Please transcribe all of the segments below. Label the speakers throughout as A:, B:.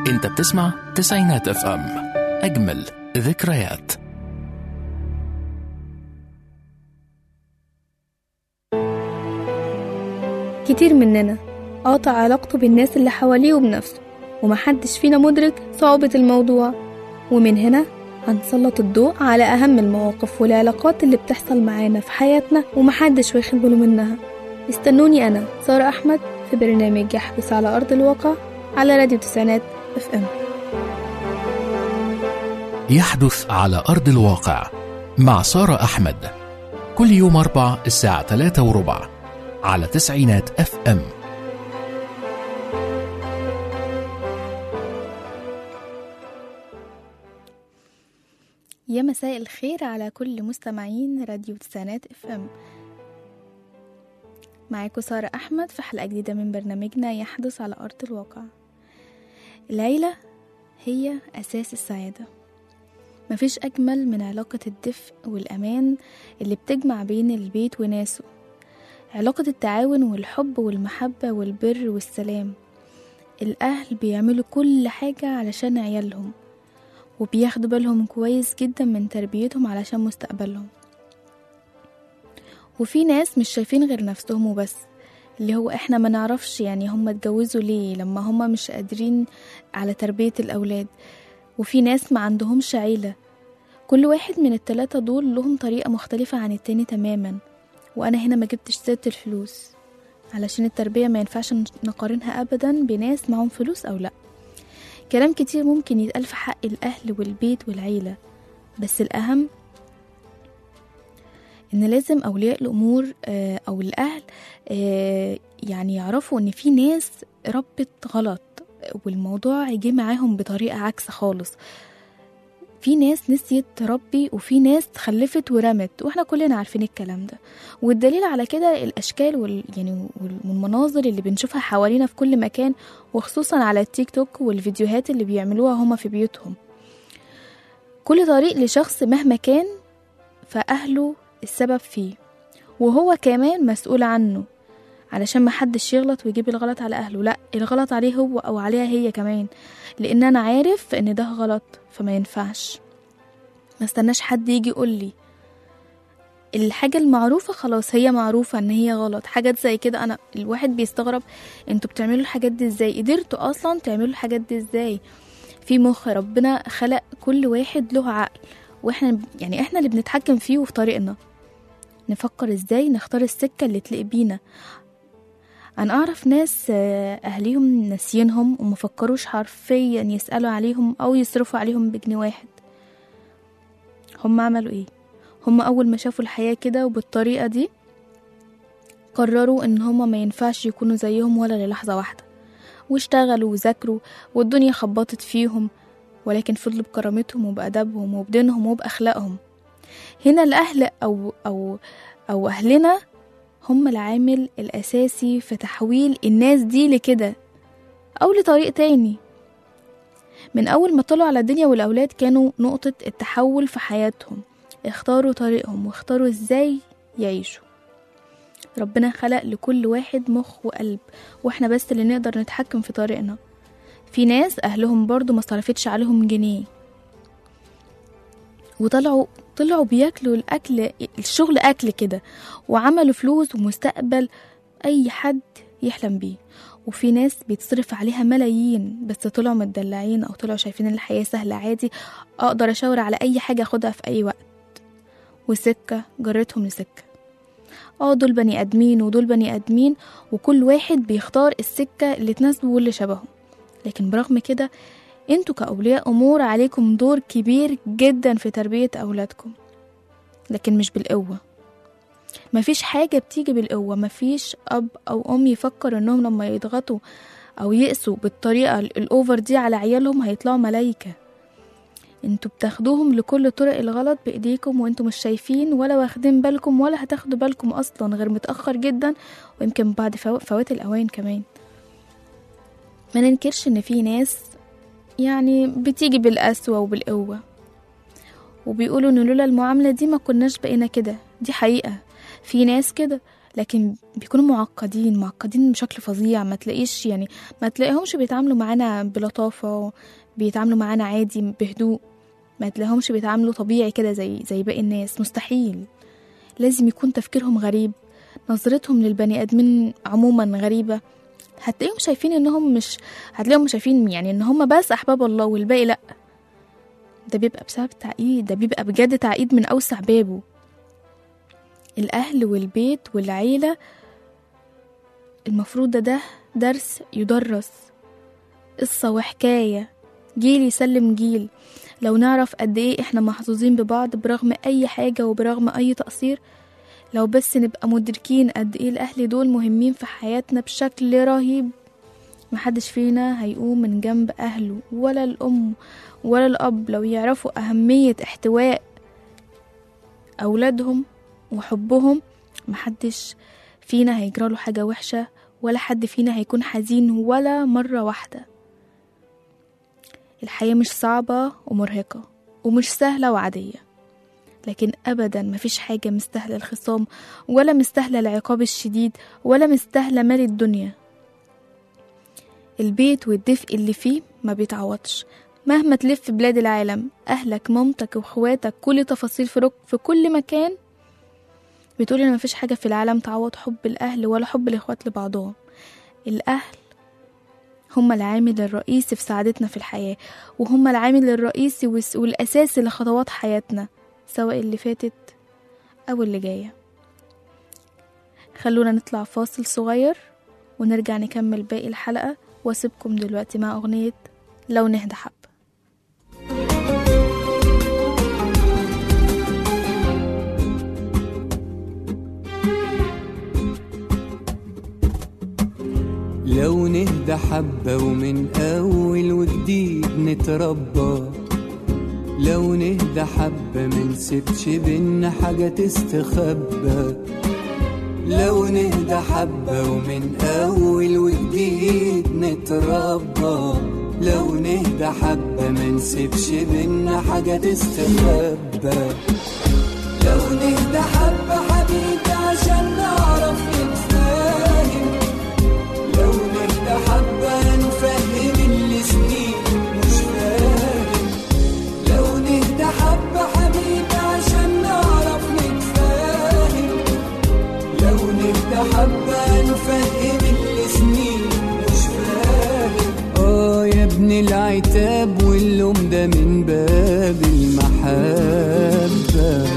A: انت بتسمع تسعينات اف ام اجمل ذكريات
B: كتير مننا قاطع علاقته بالناس اللي حواليه وبنفسه ومحدش فينا مدرك صعوبة الموضوع ومن هنا هنسلط الضوء على أهم المواقف والعلاقات اللي بتحصل معانا في حياتنا ومحدش واخد باله منها استنوني أنا سارة أحمد في برنامج يحدث على أرض الواقع على راديو تسعينات اف ام
A: يحدث على أرض الواقع مع سارة أحمد كل يوم أربع الساعة 3 وربع على تسعينات اف ام
B: يا مساء الخير على كل مستمعين راديو تسعينات اف ام معاكم سارة أحمد في حلقة جديدة من برنامجنا يحدث على أرض الواقع العيلة هي أساس السعادة مفيش أجمل من علاقة الدفء والأمان اللي بتجمع بين البيت وناسه علاقة التعاون والحب والمحبة والبر والسلام الأهل بيعملوا كل حاجة علشان عيالهم وبياخدوا بالهم كويس جدا من تربيتهم علشان مستقبلهم وفي ناس مش شايفين غير نفسهم وبس اللي هو احنا ما نعرفش يعني هم اتجوزوا ليه لما هم مش قادرين على تربية الأولاد وفي ناس ما عندهمش عيلة كل واحد من التلاتة دول لهم طريقة مختلفة عن التاني تماما وأنا هنا ما جبتش سيرة الفلوس علشان التربية ما ينفعش نقارنها أبدا بناس معهم فلوس أو لأ كلام كتير ممكن يتقال في حق الأهل والبيت والعيلة بس الأهم إن لازم أولياء الأمور آه، أو الأهل آه، يعني يعرفوا إن في ناس ربت غلط والموضوع جه معاهم بطريقة عكس خالص في ناس نسيت تربي وفي ناس خلفت ورمت واحنا كلنا عارفين الكلام ده والدليل على كده الاشكال وال يعني والمناظر اللي بنشوفها حوالينا في كل مكان وخصوصا على التيك توك والفيديوهات اللي بيعملوها هما في بيوتهم كل طريق لشخص مهما كان فأهله السبب فيه وهو كمان مسؤول عنه علشان ما حدش يغلط ويجيب الغلط على اهله لا الغلط عليه هو او عليها هي كمان لان انا عارف ان ده غلط فما ينفعش ما استناش حد يجي يقول لي الحاجة المعروفة خلاص هي معروفة ان هي غلط حاجات زي كده انا الواحد بيستغرب انتوا بتعملوا الحاجات دي ازاي قدرتوا اصلا تعملوا الحاجات دي ازاي في مخ ربنا خلق كل واحد له عقل واحنا يعني احنا اللي بنتحكم فيه وفي طريقنا نفكر ازاي نختار السكة اللي تليق بينا انا اعرف ناس آه، اهليهم ناسيينهم ومفكروش حرفيا يسألوا عليهم او يصرفوا عليهم بجنيه واحد هم عملوا ايه هم اول ما شافوا الحياة كده وبالطريقة دي قرروا ان هم ما ينفعش يكونوا زيهم ولا للحظة واحدة واشتغلوا وذاكروا والدنيا خبطت فيهم ولكن فضلوا بكرامتهم وبأدبهم وبدينهم وبأخلاقهم هنا الأهل أو أو أو أهلنا هم العامل الأساسي في تحويل الناس دي لكده أو لطريق تاني من أول ما طلعوا على الدنيا والأولاد كانوا نقطة التحول في حياتهم اختاروا طريقهم واختاروا ازاي يعيشوا ربنا خلق لكل واحد مخ وقلب واحنا بس اللي نقدر نتحكم في طريقنا في ناس أهلهم برضو ما صرفتش عليهم جنيه وطلعوا طلعوا بياكلوا الأكل الشغل أكل كده وعملوا فلوس ومستقبل أي حد يحلم بيه وفي ناس بيتصرف عليها ملايين بس طلعوا متدلعين أو طلعوا شايفين إن الحياة سهلة عادي أقدر أشاور على أي حاجة أخدها في أي وقت وسكة جرتهم لسكة اه دول بني آدمين ودول بني آدمين وكل واحد بيختار السكة اللي تناسبه واللي شبهه لكن برغم كده انتوا كأولياء أمور عليكم دور كبير جدا في تربية أولادكم لكن مش بالقوة مفيش حاجة بتيجي بالقوة مفيش أب أو أم يفكر إنهم لما يضغطوا أو يقسوا بالطريقة ال- الأوفر دي على عيالهم هيطلعوا ملايكة انتوا بتاخدوهم لكل طرق الغلط بإيديكم وانتوا مش شايفين ولا واخدين بالكم ولا هتاخدوا بالكم أصلا غير متأخر جدا ويمكن بعد فو- فوات الأوان كمان ما ننكرش ان في ناس يعني بتيجي بالقسوة وبالقوة وبيقولوا ان لولا المعاملة دي ما كناش بقينا كده دي حقيقة في ناس كده لكن بيكونوا معقدين معقدين بشكل فظيع ما تلاقيش يعني ما تلاقيهمش بيتعاملوا معانا بلطافة بيتعاملوا معانا عادي بهدوء ما تلاقيهمش بيتعاملوا طبيعي كده زي زي باقي الناس مستحيل لازم يكون تفكيرهم غريب نظرتهم للبني ادمين عموما غريبة هتلاقيهم شايفين انهم مش هتلاقيهم شايفين يعني ان هم بس احباب الله والباقي لا ده بيبقى بسبب تعقيد ده بيبقى بجد تعقيد من اوسع بابه الاهل والبيت والعيلة المفروض ده ده درس يدرس قصة وحكاية جيل يسلم جيل لو نعرف قد ايه احنا محظوظين ببعض برغم اي حاجة وبرغم اي تقصير لو بس نبقى مدركين قد ايه الاهل دول مهمين في حياتنا بشكل رهيب محدش فينا هيقوم من جنب اهله ولا الام ولا الاب لو يعرفوا اهمية احتواء اولادهم وحبهم محدش فينا هيجراله حاجة وحشة ولا حد فينا هيكون حزين ولا مرة واحدة الحياة مش صعبة ومرهقة ومش سهلة وعادية لكن أبدا مفيش حاجة مستاهلة الخصام ولا مستاهلة العقاب الشديد ولا مستاهلة مال الدنيا البيت والدفء اللي فيه ما بيتعوضش مهما تلف في بلاد العالم أهلك مامتك وإخواتك كل تفاصيل في, رك في كل مكان بتقول إن مفيش حاجة في العالم تعوض حب الأهل ولا حب الإخوات لبعضهم الأهل هما العامل الرئيسي في سعادتنا في الحياة وهما العامل الرئيسي والس- والأساسي لخطوات حياتنا سواء اللي فاتت أو اللي جاية خلونا نطلع فاصل صغير ونرجع نكمل باقي الحلقة واسيبكم دلوقتي مع أغنية لو نهدى حب
C: لو نهدى حبة ومن أول وجديد نتربى لو نهدى حبة منسيبش بينا حاجة تستخبى لو نهدى حبة ومن أول وجديد نتربى لو نهدى حبة منسيبش بينا حاجة تستخبى لو نهدى حبة حبيبي عشان نعرف نتفاهم لو نهدى حبة نفهم اللي سنين مش فاهم لو نهدى حبة حبيبي عشان نعرف نتفاهم لو نهدى حبة نفهم اللي سنين مش فاهم اه يا ابن العتاب واللوم ده من باب المحبه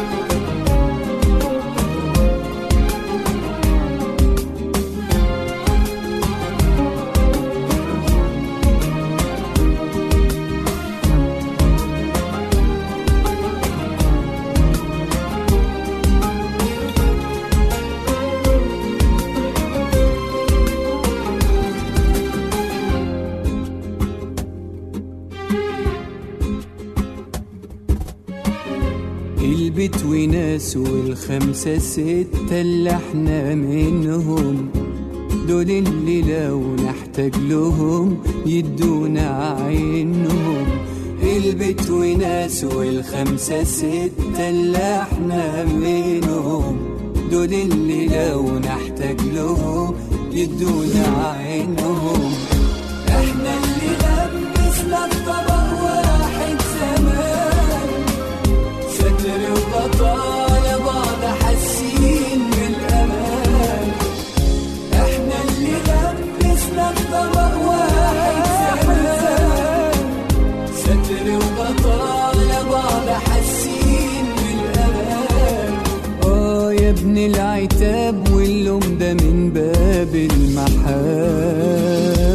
C: البيت وناس والخمسة ستة اللي احنا منهم دول اللي لو نحتاج لهم يدونا عينهم البيت وناس والخمسة ستة اللي احنا منهم دول اللي لو نحتاج لهم يدونا عينهم احنا اللي لبسنا الطبق واحد زمان ستر وغطاء لبعض حاسين بالامان احنا اللي لبسنا الطبق واحد زمان ستر وغطاء لبعض حاسين بالامان اه يا ابن العتاب واللوم ده من باب المحبه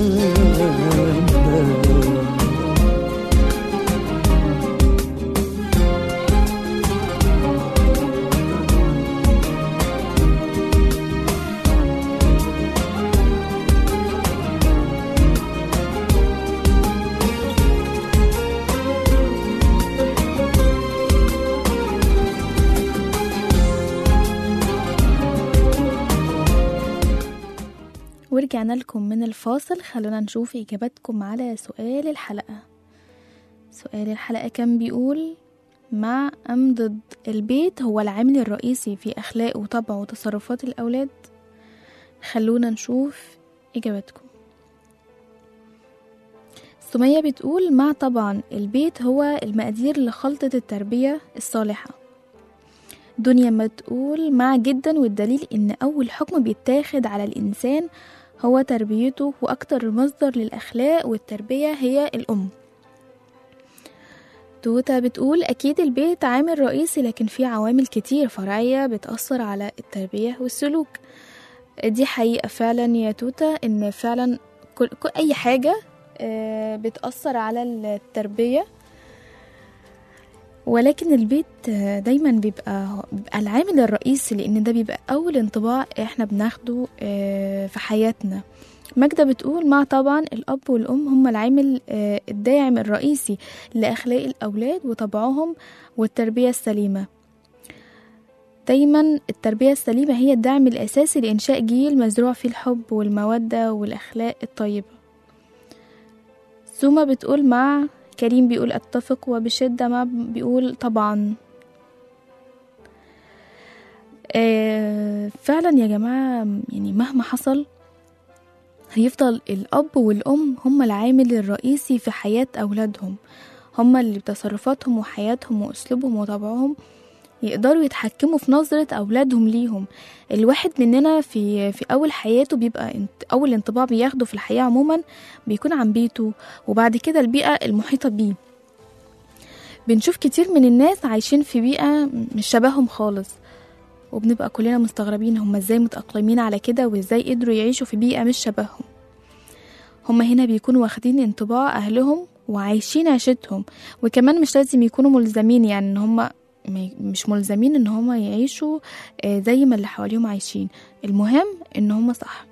B: ورجعنا لكم من الفاصل خلونا نشوف إجاباتكم على سؤال الحلقة سؤال الحلقة كان بيقول مع أم ضد البيت هو العامل الرئيسي في أخلاق وطبع وتصرفات الأولاد خلونا نشوف إجابتكم سمية بتقول مع طبعا البيت هو المقادير لخلطة التربية الصالحة دنيا ما تقول مع جدا والدليل إن أول حكم بيتاخد على الإنسان هو تربيته وأكتر مصدر للأخلاق والتربية هي الأم توتا بتقول أكيد البيت عامل رئيسي لكن في عوامل كتير فرعية بتأثر على التربية والسلوك دي حقيقة فعلا يا توتا إن فعلا كل كل- أي حاجة آه، بتأثر على التربية ولكن البيت آه، دايما بيبقى, بيبقى العامل الرئيسي لأن ده بيبقى أول انطباع احنا بناخده آه، في حياتنا ماجدة بتقول مع طبعا الأب والأم هم العامل آه، الداعم الرئيسي لأخلاق الأولاد وطبعهم والتربية السليمة دايما التربية السليمة هي الدعم الأساسي لإنشاء جيل مزروع فيه الحب والمودة والأخلاق الطيبة سوما بتقول مع كريم بيقول اتفق وبشدة مع بيقول طبعا آه فعلا يا جماعة يعني مهما حصل هيفضل الأب والأم هما العامل الرئيسي في حياة أولادهم هما اللي بتصرفاتهم وحياتهم وأسلوبهم وطبعهم يقدروا يتحكموا في نظرة أولادهم ليهم الواحد مننا في في أول حياته بيبقى انت- أول انطباع بياخده في الحياة عموما بيكون عن بيته وبعد كده البيئة المحيطة بيه بنشوف كتير من الناس عايشين في بيئة مش شبههم خالص وبنبقى كلنا مستغربين هما ازاي متأقلمين على كده وازاي قدروا يعيشوا في بيئة مش شبههم هما هنا بيكونوا واخدين انطباع أهلهم وعايشين عيشتهم وكمان مش لازم يكونوا ملزمين يعني ان هما ما ي- مش ملزمين ان هما يعيشوا آه، زي ما اللي حواليهم عايشين المهم ان هما صح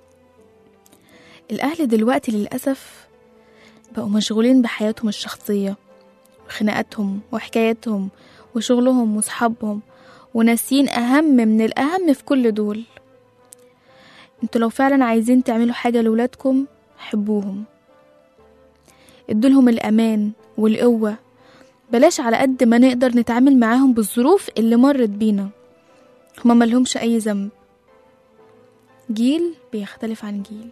B: الاهل دلوقتي للاسف بقوا مشغولين بحياتهم الشخصيه وخناقاتهم وحكاياتهم وشغلهم وصحابهم وناسين اهم من الاهم في كل دول انتوا لو فعلا عايزين تعملوا حاجه لولادكم حبوهم ادولهم الامان والقوه بلاش على قد ما نقدر نتعامل معاهم بالظروف اللي مرت بينا هما ملهمش أي ذنب جيل بيختلف عن جيل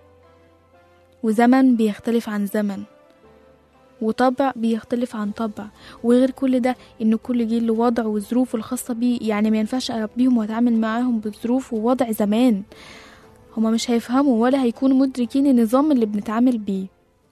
B: وزمن بيختلف عن زمن وطبع بيختلف عن طبع وغير كل ده ان كل جيل له وضعه وظروفه الخاصة بيه يعني ما ينفعش اربيهم واتعامل معاهم بظروف ووضع زمان هما مش هيفهموا ولا هيكونوا مدركين النظام اللي بنتعامل بيه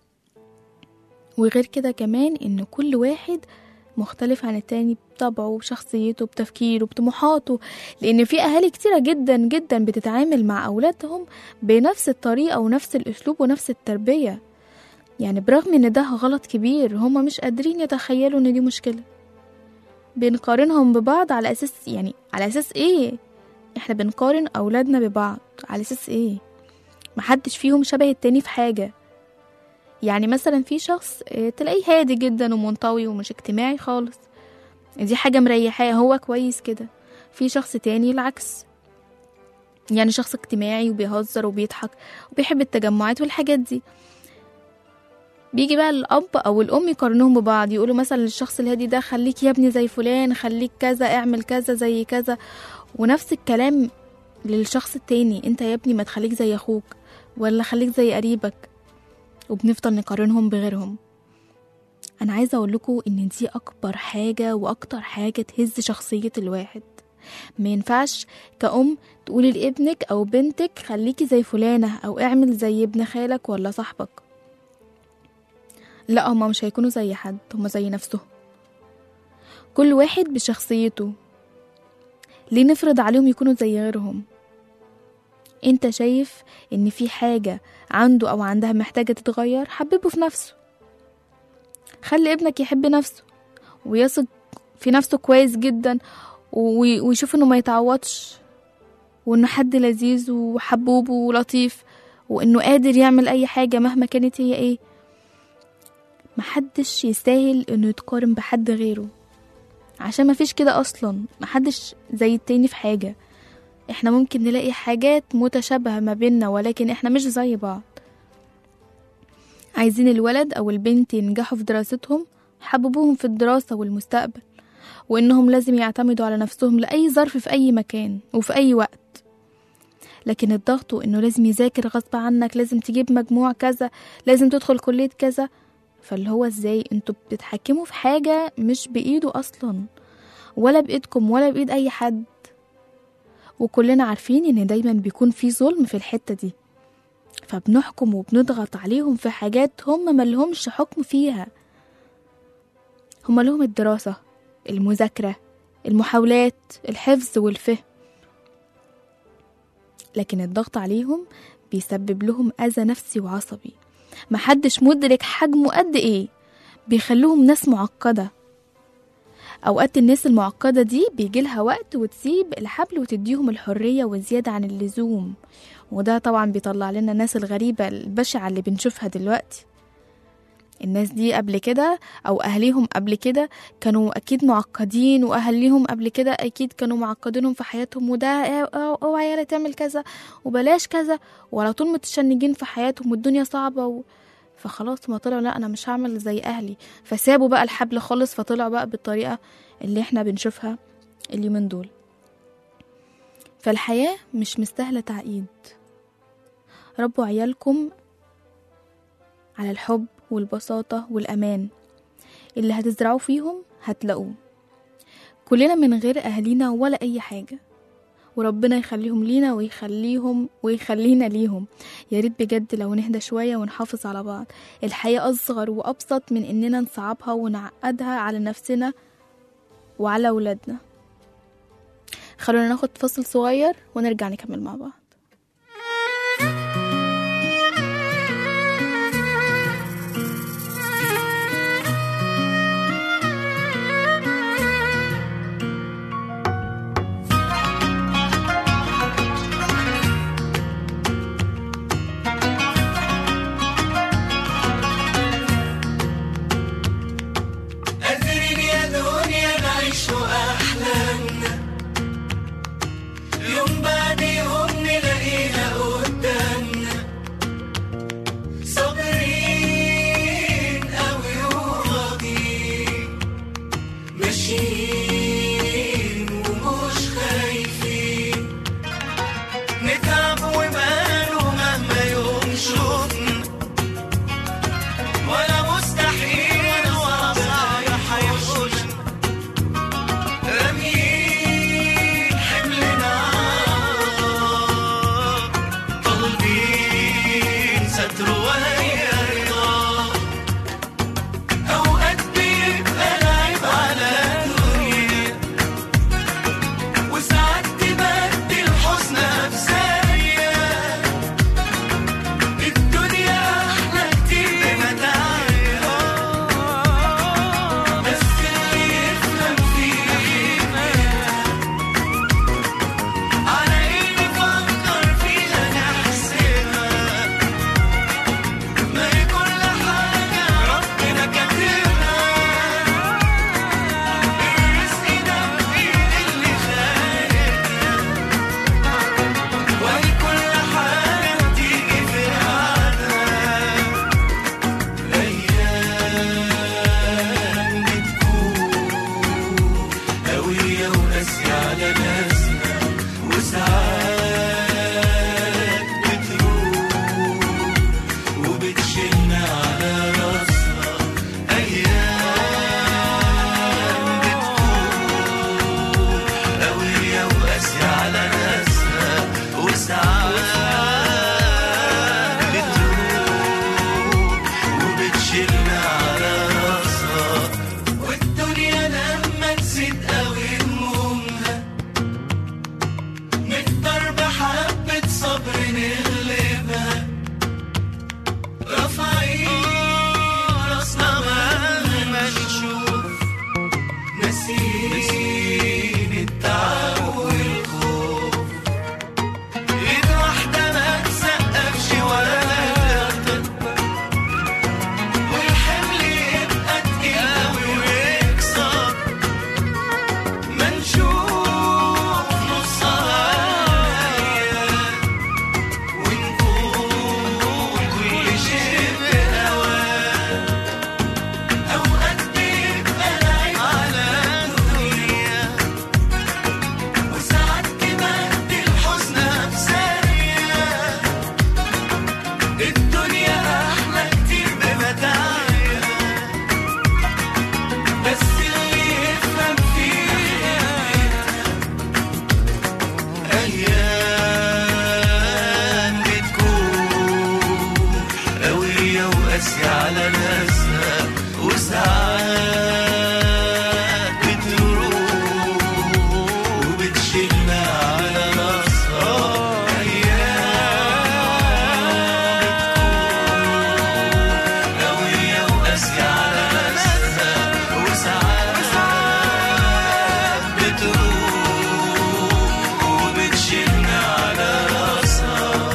B: وغير كده كمان ان كل واحد مختلف عن التاني بطبعه بشخصيته بتفكيره بطموحاته لان في اهالي كتيرة جدا جدا بتتعامل مع اولادهم بنفس الطريقة ونفس الاسلوب ونفس التربية يعني برغم ان ده غلط كبير هما مش قادرين يتخيلوا ان دي مشكلة بنقارنهم ببعض على اساس يعني على اساس ايه احنا بنقارن اولادنا ببعض على اساس ايه محدش فيهم شبه التاني في حاجة يعني مثلا في شخص آه، تلاقيه هادي جدا ومنطوي ومش اجتماعي خالص دي حاجة مريحاه هو كويس كده في شخص تاني العكس يعني شخص اجتماعي وبيهزر وبيضحك وبيحب التجمعات والحاجات دي بيجي بقى الأب أو الأم يقارنوهم ببعض يقولوا مثلا للشخص الهادي ده خليك يا ابني زي فلان خليك كذا اعمل كذا زي كذا ونفس الكلام للشخص التاني انت يا ابني ما تخليك زي أخوك ولا خليك زي قريبك وبنفضل نقارنهم بغيرهم انا عايزه اقول لكم ان دي اكبر حاجه واكتر حاجه تهز شخصيه الواحد ما ينفعش كأم تقولي لابنك او بنتك خليكي زي فلانه او اعمل زي ابن خالك ولا صاحبك لا هما مش هيكونوا زي حد هما زي نفسهم كل واحد بشخصيته ليه نفرض عليهم يكونوا زي غيرهم انت شايف ان في حاجة عنده او عندها محتاجة تتغير حببه في نفسه خلي ابنك يحب نفسه ويثق في نفسه كويس جدا وي- ويشوف انه ما يتعوضش وانه حد لذيذ وحبوب ولطيف وانه قادر يعمل اي حاجة مهما كانت هي ايه محدش يستاهل انه يتقارن بحد غيره عشان مفيش كده اصلا محدش زي التاني في حاجة احنا ممكن نلاقي حاجات متشابهة ما بيننا ولكن احنا مش زي بعض عايزين الولد او البنت ينجحوا في دراستهم حببوهم في الدراسة والمستقبل وإنهم لازم يعتمدوا على نفسهم لأي ظرف في أي مكان وفي أي وقت لكن الضغط وإنه لازم يذاكر غصب عنك لازم تجيب مجموع كذا لازم تدخل كلية كذا فاللي هو ازاي انتوا بتتحكموا في حاجة مش بإيده أصلا ولا بإيدكم ولا بإيد أي حد وكلنا عارفين إن دايما بيكون في ظلم في الحتة دي فبنحكم وبنضغط عليهم في حاجات هم ملهمش حكم فيها هم لهم الدراسة المذاكرة المحاولات الحفظ والفهم لكن الضغط عليهم بيسبب لهم أذى نفسي وعصبي محدش مدرك حجمه قد إيه بيخلوهم ناس معقدة أوقات الناس المعقدة دي بيجيلها وقت وتسيب الحبل وتديهم الحرية والزيادة عن اللزوم وده طبعا بيطلع لنا الناس الغريبة البشعة اللي بنشوفها دلوقتي الناس دي قبل كده او اهليهم قبل كده كانوا اكيد معقدين واهاليهم قبل كده اكيد كانوا معقدينهم في حياتهم وده اوعى يالا تعمل كذا وبلاش كذا وعلى طول متشنجين في حياتهم والدنيا صعبه و... فخلاص ما طلعوا لا انا مش هعمل زي اهلي فسابوا بقى الحبل خالص فطلعوا بقى بالطريقه اللي احنا بنشوفها اليومين دول فالحياه مش مستاهله تعقيد ربوا عيالكم على الحب والبساطة والأمان اللي هتزرعوه فيهم هتلاقوه كلنا من غير أهالينا ولا أي حاجة وربنا يخليهم لينا ويخليهم ويخلينا ليهم يا ريت بجد لو نهدى شوية ونحافظ على بعض الحياة أصغر وأبسط من إننا نصعبها ونعقدها على نفسنا وعلى ولادنا خلونا ناخد فصل صغير ونرجع نكمل مع بعض
D: قادرين يا دنيا نعيش أحلامنا يوم بعد يوم
E: وقاسية على ناسها وساعات بتروح وبتشيلنا على راسها أيام بتكون قوية وقاسية على ناسها وساعات بتروح وبتشيلنا على راسها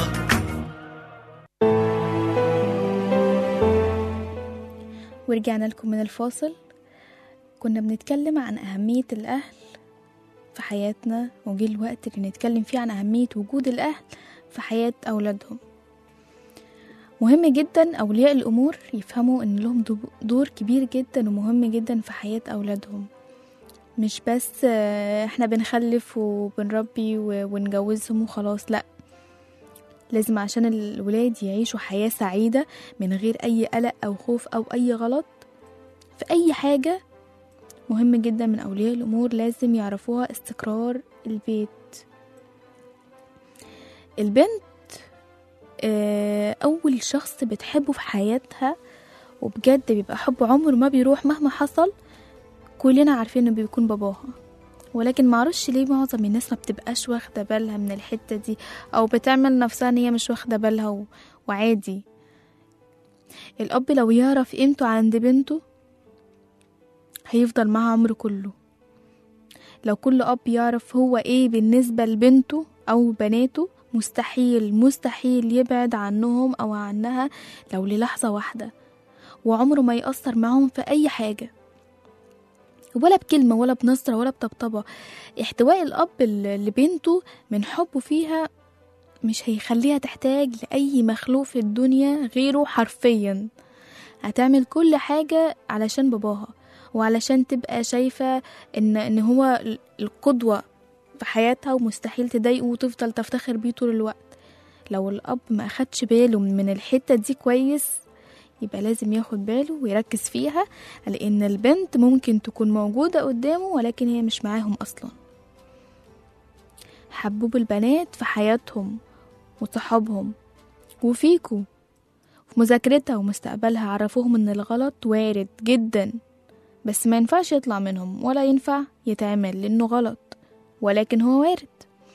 B: ورجعنا لكم من الفاصل كنا بنتكلم عن أهمية الأهل في حياتنا وجه الوقت اللي نتكلم فيه عن أهمية وجود الأهل في حياة أولادهم مهم جدا أولياء الأمور يفهموا إن لهم دو- دور كبير جدا ومهم جدا في حياة أولادهم مش بس آه، احنا بنخلف وبنربي و- ونجوزهم وخلاص لأ لازم عشان الولاد يعيشوا حياة سعيدة من غير أي قلق أو خوف أو أي غلط في أي حاجة مهم جدا من أولياء الأمور لازم يعرفوها استقرار البيت البنت آه، أول شخص بتحبه في حياتها وبجد بيبقى حب عمره ما بيروح مهما حصل كلنا عارفين انه بيكون باباها ولكن معرفش ليه معظم الناس ما بتبقاش واخدة بالها من الحتة دي أو بتعمل نفسها ان هي مش واخدة بالها و... وعادي الأب لو يعرف قيمته عند بنته هيفضل معاها عمره كله لو كل أب يعرف هو ايه بالنسبة لبنته أو بناته مستحيل مستحيل يبعد عنهم أو عنها لو للحظة واحدة وعمره ما يأثر معاهم في أي حاجة ولا بكلمة ولا بنظرة ولا بطبطبة احتواء الأب ل- لبنته من حبه فيها مش هيخليها تحتاج لأي مخلوق في الدنيا غيره حرفيا هتعمل كل حاجة علشان باباها وعلشان تبقى شايفة إن, إن هو ال- القدوة في حياتها ومستحيل تضايقه وتفضل تفتخر بيه طول الوقت لو الأب ما أخدش باله من الحتة دي كويس يبقى لازم ياخد باله ويركز فيها لأن البنت ممكن تكون موجودة قدامه ولكن هي مش معاهم أصلا حبوب البنات في حياتهم وصحابهم وفيكو في مذاكرتها ومستقبلها عرفوهم ان الغلط وارد جدا بس ما ينفعش يطلع منهم ولا ينفع يتعمل لانه غلط ولكن هو وارد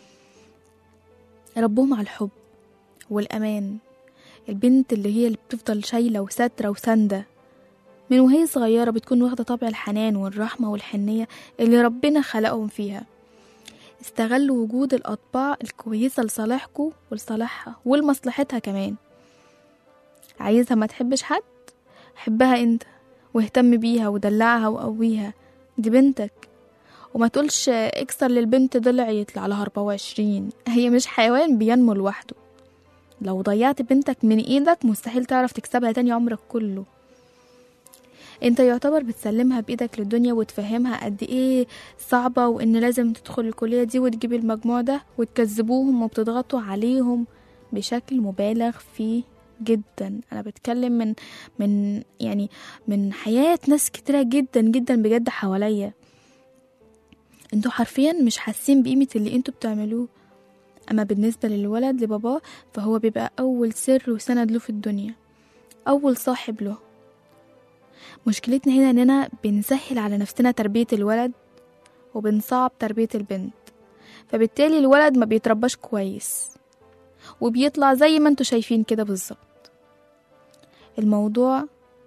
B: ربوهم على الحب والامان البنت اللي هي اللي بتفضل شايلة وسترة وساندة من وهي صغيرة بتكون واخدة طبع الحنان والرحمة والحنية اللي ربنا خلقهم فيها استغلوا وجود الأطباع الكويسة لصالحكوا ولصالحها ولمصلحتها كمان عايزها ما تحبش حد حبها انت واهتم بيها ودلعها وقويها دي بنتك وما تقولش اكسر للبنت ضلع يطلع لها 24 هي مش حيوان بينمو لوحده لو ضيعت بنتك من ايدك مستحيل تعرف تكسبها تاني عمرك كله انت يعتبر بتسلمها بايدك للدنيا وتفهمها قد ايه صعبة وان لازم تدخل الكلية دي وتجيب المجموع ده وتكذبوهم وبتضغطوا عليهم بشكل مبالغ فيه جدا انا بتكلم من من يعني من حياة ناس كتيرة جدا جدا بجد حواليا انتوا حرفيا مش حاسين بقيمة اللي انتوا بتعملوه اما بالنسبة للولد لباباه فهو بيبقى اول سر وسند له في الدنيا اول صاحب له مشكلتنا هنا اننا بنسهل على نفسنا تربية الولد وبنصعب تربية البنت فبالتالي الولد ما بيترباش كويس وبيطلع زي ما انتوا شايفين كده بالظبط الموضوع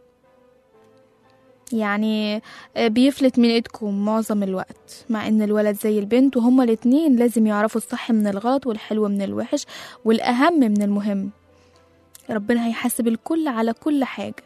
B: يعني بيفلت من ايدكم معظم الوقت مع ان الولد زي البنت وهما الاتنين لازم يعرفوا الصح من الغلط والحلو من الوحش والاهم من المهم ربنا هيحاسب الكل على كل حاجة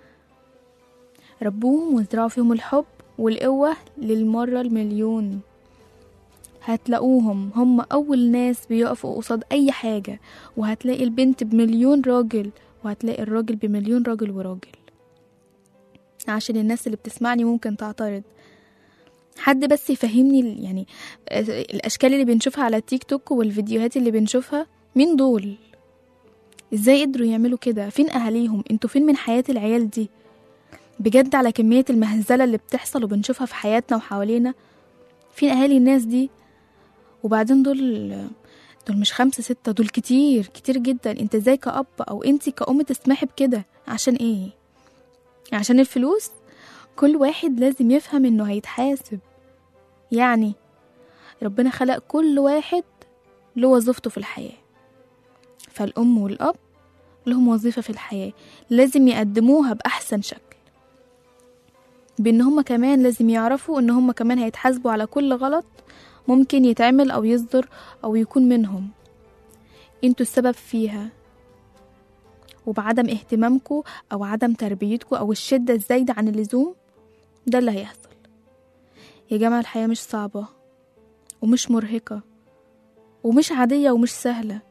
B: ربوهم وازرعوا فيهم الحب والقوة للمرة المليون هتلاقوهم هم أول ناس بيقفوا قصاد أي حاجة وهتلاقي البنت بمليون راجل وهتلاقي الراجل بمليون راجل وراجل عشان الناس اللي بتسمعني ممكن تعترض حد بس يفهمني ال- يعني آه، الأشكال اللي بنشوفها على التيك توك والفيديوهات اللي بنشوفها مين دول ازاي قدروا يعملوا كده فين أهاليهم انتوا فين من حياة العيال دي بجد على كمية المهزلة اللي بتحصل وبنشوفها في حياتنا وحوالينا فين أهالي الناس دي وبعدين دول دول مش خمسة ستة دول كتير كتير جدا انت ازاي كأب او انت كأم تسمحي بكده عشان ايه عشان الفلوس كل واحد لازم يفهم انه هيتحاسب يعني ربنا خلق كل واحد له وظيفته في الحياة فالأم والأب لهم وظيفة في الحياة لازم يقدموها بأحسن شكل بإن هما كمان لازم يعرفوا إن هما كمان هيتحاسبوا على كل غلط ممكن يتعمل أو يصدر أو يكون منهم انتوا السبب فيها وبعدم اهتمامكم أو عدم تربيتكم أو الشدة الزايدة عن اللزوم ده اللي هيحصل يا جماعة الحياة مش صعبة ومش مرهقة ومش عادية ومش سهلة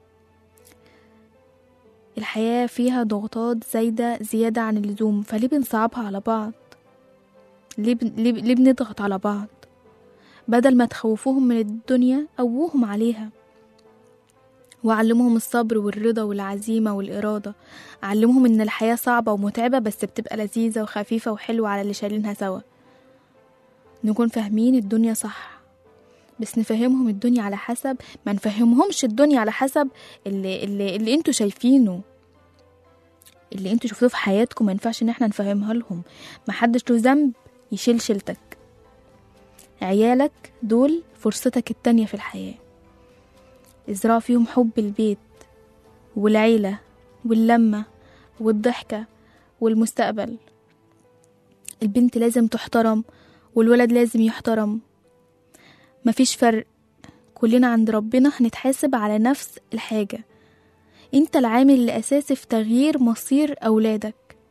B: الحياة فيها ضغوطات زايدة زيادة عن اللزوم فليه بنصعبها على بعض ليه, بن... ليه... ليه بنضغط على بعض بدل ما تخوفوهم من الدنيا قووهم عليها وعلموهم الصبر والرضا والعزيمة والإرادة علموهم إن الحياة صعبة ومتعبة بس بتبقى لذيذة وخفيفة وحلوة على اللي شايلينها سوا نكون فاهمين الدنيا صح بس نفهمهم الدنيا على حسب ما نفهمهمش الدنيا على حسب اللي, اللي, اللي انتوا شايفينه اللي انتوا شفتوه في حياتكم ما ينفعش ان احنا نفهمها لهم محدش له ذنب يشيل شيلتك عيالك دول فرصتك التانية في الحياة ازرع فيهم حب البيت والعيلة واللمة والضحكة والمستقبل البنت لازم تحترم والولد لازم يحترم مفيش فرق كلنا عند ربنا هنتحاسب على نفس الحاجة انت العامل الأساسي في تغيير مصير أولادك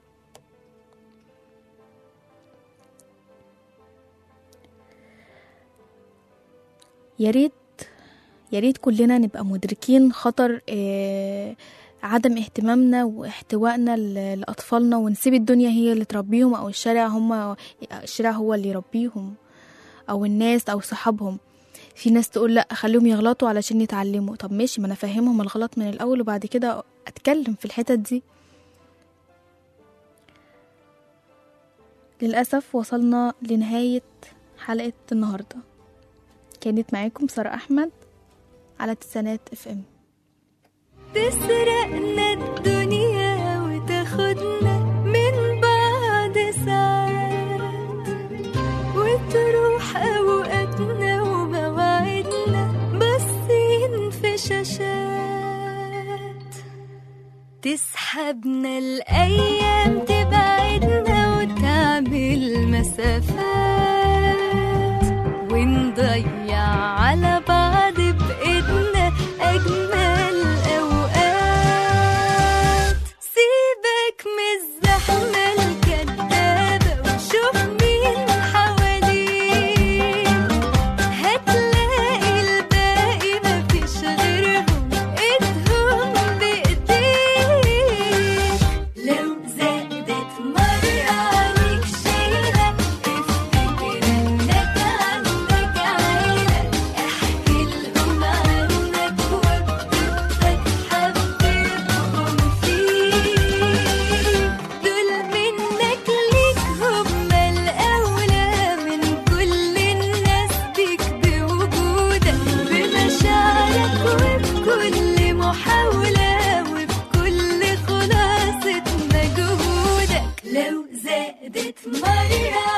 B: يا ريت يا ريت كلنا نبقى مدركين خطر آه عدم اهتمامنا واحتوائنا ل- لأطفالنا ونسيب الدنيا هي اللي تربيهم أو الشارع هم الشارع هو اللي يربيهم أو الناس أو صحابهم في ناس تقول لا خليهم يغلطوا علشان يتعلموا طب ماشي ما انا افهمهم الغلط من الاول وبعد كده اتكلم في الحتت دي للاسف وصلنا لنهايه حلقه النهارده كانت معاكم ساره احمد على تسعينات اف ام
F: تسرقنا الدنيا وتاخدنا من بعد ساعات وتروح أوقاتنا ومواعيدنا باصين في شاشات تسحبنا الأيام تبعدنا وتعمل مسافات ونضيع على بعض بإيدنا أجمل أوقات سيبك من الزحمة الكدابة وشوف مين حواليك هتلاقي الباقي مفيش غيرهم ايدهم بايديك لو زادت مرة عليك شيلة افتكر انك عندك عيلة احكي لهم عنك وبتبقى حبيبهم فيك دول منك ليك هم الأولى من كل الناس بيك بوجودك بمشاعرك وبكل محاولة وبكل خلاصة مجهودك لو زادت مرة